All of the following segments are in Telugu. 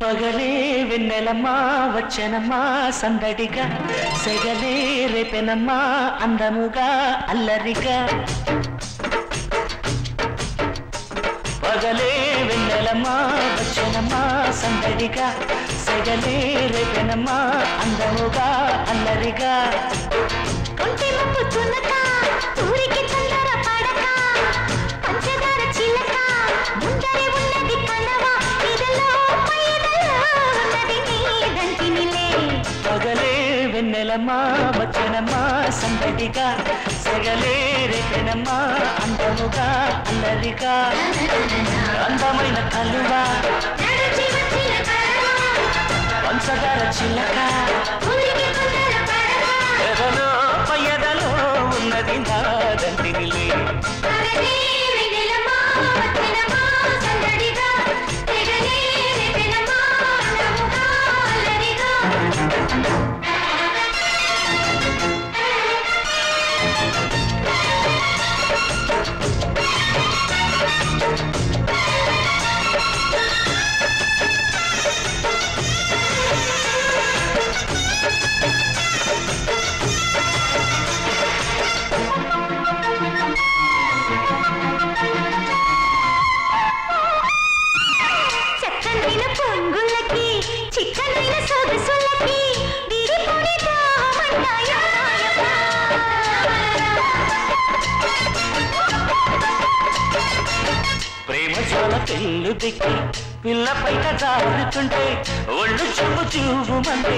పగలే వెన్నెలమ్మా వచ్చనమ్మా సందడిగా సెగలే రేపెనమ్మా అందముగా అల్లరిగా పగలే వెన్నెలమ్మా వచ్చనమ్మా సందడిగా సెగలే రేపెనమ్మా అందముగా అల్లరిగా కొంటె ముప్పు తునక ఊరికి తొందర పడక పంచదార చిలక ముందరే ఉన్నది కనవ ఇదలో పైదలో ఉన్నది నీదంటినిలే పగలే వెన్నెలమ్మా వచ్చనమ్మా సందడిగా సెగలే రేపెనమ్మా అందముగా అల్లరిగా అందమైన కలువ నడిచి వచ్చిన కరవ పంచదార చిల్లక ఊరికి తొందర పడక ఎదలో పయ్యదలో ఉన్నది నాదంటినిలే పగలే వెన్నెలమా వచ్చినమా సందడిగా తెగలే రేపెనమా నవ్వుగా అల్లరిగా చక్కనైన పొంగులకి చిక్కనైన సొగసులకి విడిపొడి దాహమంటాయా ప్రేమ జ్వాల పెళ్ళు దిక్కి పిల్ల పైన జారుతుంటే ఒళ్ళు చూపు చూపు మంది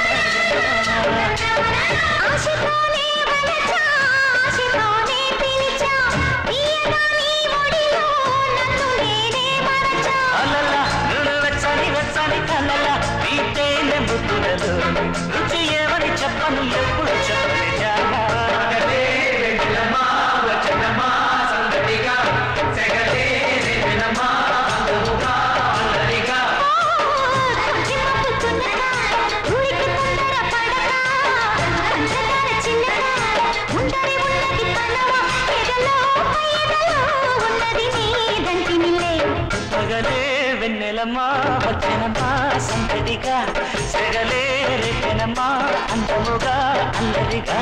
ఆశతోనే వలచా ఆశతోనే పిలిచా ఈయన నీ ఒడిలో నన్ను నేనే మరచా అలల నుడు వెచ్చని వెచ్చని కలల వీటేనే ముద్దులలో రుచి ఏమని చెప్పను ఎప్పుడు చెప్పని జానా కొంచెం మబ్బు తున్నక ఊరికి తొందర పడక పంచదార చిన్నక ముందరి ఉన్నది కనవ ఎదలో ఎదలో ఉన్నది నీదంటినిలే పగలే వెన్నెలమ్మా వచ్చనమ్మా సందడిగా సెగలే రేపెనమ్మా అందముగా అల్లరిగా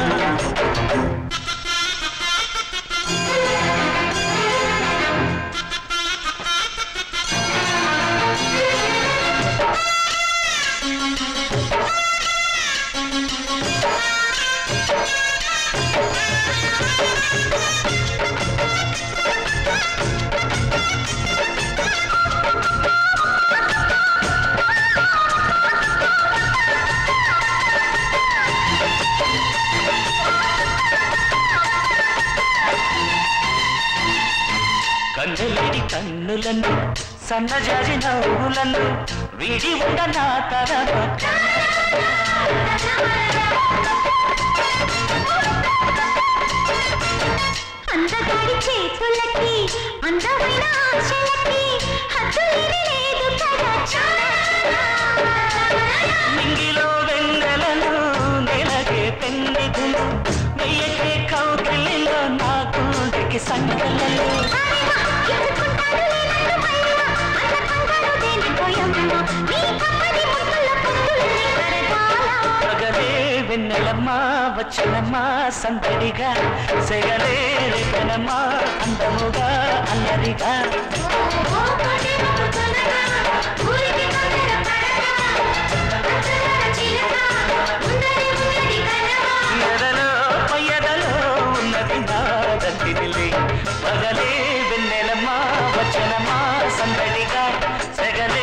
కన్నెలేడి కన్నులను సన్నజాజి నవ్వులను వీడి ఉండ నా తరమ అందగాడి చేతులకి అందమైన ఆశలకి హద్దులేని లేదు కదా నింగిలో వెన్నెలను నెలగే పెన్నిధులు వెయ్యకే కౌకిలిలో నా కూడికి సంగలలో పగలే వెన్నెలమ్మా వచ్చనమ్మా సందడిగా సెగలే రేపెనమ్మా అందముగా అల్లరిగా ఎదలో పయ్యదలో ఉన్నది నాదంటినిలే పగలే వెన్నెలమ్మా వచ్చనమ్మా సందడిగా సెగలే